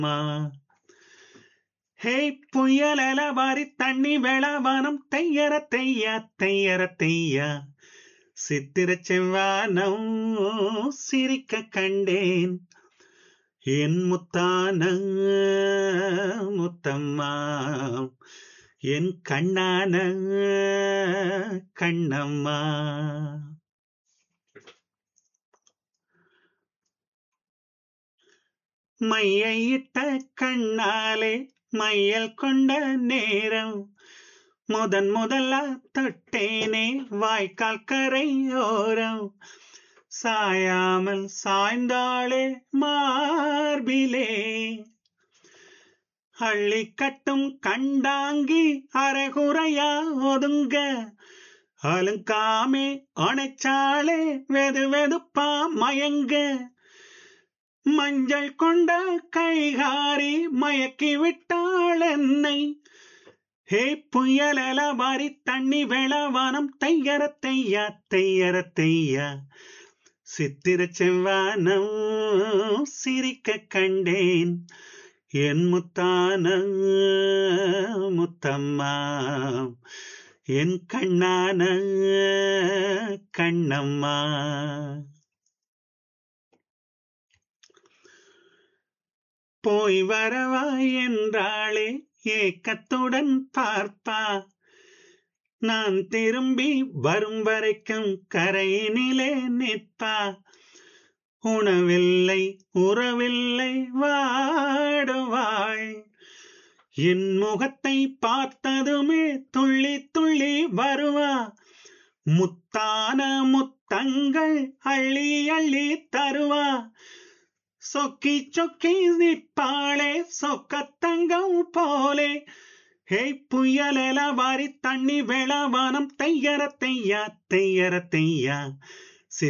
அம்மா ஹே புயலல வாரி தண்ணி வேளாவானம் தையர தையா தையர தையா சித்திர செவ்வானம் சிரிக்க கண்டேன் என் முத்தான முத்தம்மா என் கண்ணான கண்ணம்மா மையிட்ட கண்ணாலே மையல் கொண்ட நேரம் முதன் முதலா தொட்டேனே வாய்க்கால் கரையோரம் சாயாமல் சாய்ந்தாளே மார்பிலே அள்ளி கட்டும் கண்டாங்கி அரைகுறையா ஒதுங்க அலுங்காமே அணைச்சாளே வெது வெதுப்பா மயங்க மஞ்சள் கொண்ட கைகாரி மயக்கி விட்டாள் என்னை ஹே புயலல வாரி தண்ணி வேளவானம் தையர தையா தையர தையா சித்திர செவ்வானம் சிரிக்க கண்டேன் என் முத்தான முத்தம்மா என் கண்ணான கண்ணம்மா போய் வரவா என்றாளே ஏக்கத்துடன் பார்ப்பா நான் திரும்பி வரும் வரைக்கும் கரையினிலே நிற்பா உணவில்லை உறவில்லை வாடுவாள் என் முகத்தை பார்த்ததுமே துள்ளி துள்ளி வருவா முத்தான முத்தங்கள் அள்ளி அள்ளி தருவா சொக்கி சொக்கி நிற்பாளே சொக்கத்தங்கம் போலே ஹே புயலெல வாரி தண்ணி வேளவானம் தையர தையா தையர தையா